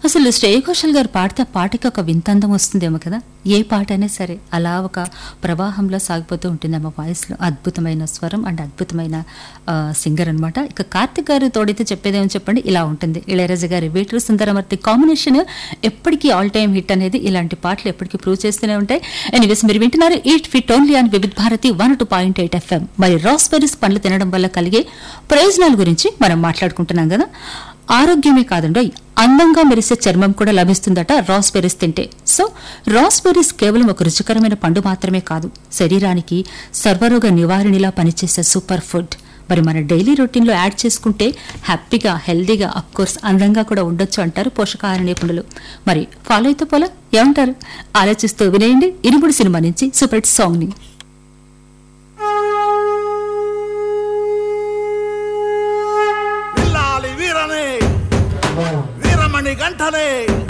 అసలు శ్రేయ ఘోషల్ గారు పాడితే ఆ పాటకి ఒక వింతందం వస్తుందేమో కదా ఏ పాట అయినా సరే అలా ఒక ప్రవాహంలో సాగిపోతూ ఉంటుంది ఆమె వాయిస్లో అద్భుతమైన స్వరం అండ్ అద్భుతమైన సింగర్ అన్నమాట ఇక కార్తిక్ గారు తోడైతే చెప్పేదేమో చెప్పండి ఇలా ఉంటుంది ఇళయరాజా గారి వేటూరు సుందరమూర్తి కాంబినేషన్ ఎప్పటికీ ఆల్ టైమ్ హిట్ అనేది ఇలాంటి పాటలు ఎప్పటికీ ప్రూవ్ చేస్తూనే ఉంటాయి ఎనీవేస్ మీరు వింటున్నారు eat fit only on Vividh Bharati one two point eight FM మరి రాస్బెరీస్ పండ్లు తినడం వల్ల కలిగే ప్రయోజనాల గురించి మనం మాట్లాడుకుంటున్నాం కదా ఆరోగ్యమే కాదండో అందంగా మెరిసే చర్మం కూడా లభిస్తుందట రాస్బెర్రీస్ తింటే సో రాస్బెర్రీస్ కేవలం ఒక రుచికరమైన పండు మాత్రమే కాదు శరీరానికి సర్వరోగ నివారణిలా పనిచేసే సూపర్ ఫుడ్ మరి మన డైలీ రొటీన్లో యాడ్ చేసుకుంటే హ్యాపీగా హెల్దీగా కోర్స్ అందంగా కూడా ఉండొచ్చు అంటారు పోషకాహార నిపుణులు మరి ఫాలో అయితే పోలా ఏమంటారు ఆలోచిస్తూ వినేయండి ఇరుముడు సినిమా నుంచి సూపర్ హిట్ సాంగ్ ని విల్లాలి వీరనే వీరమణి గంటనే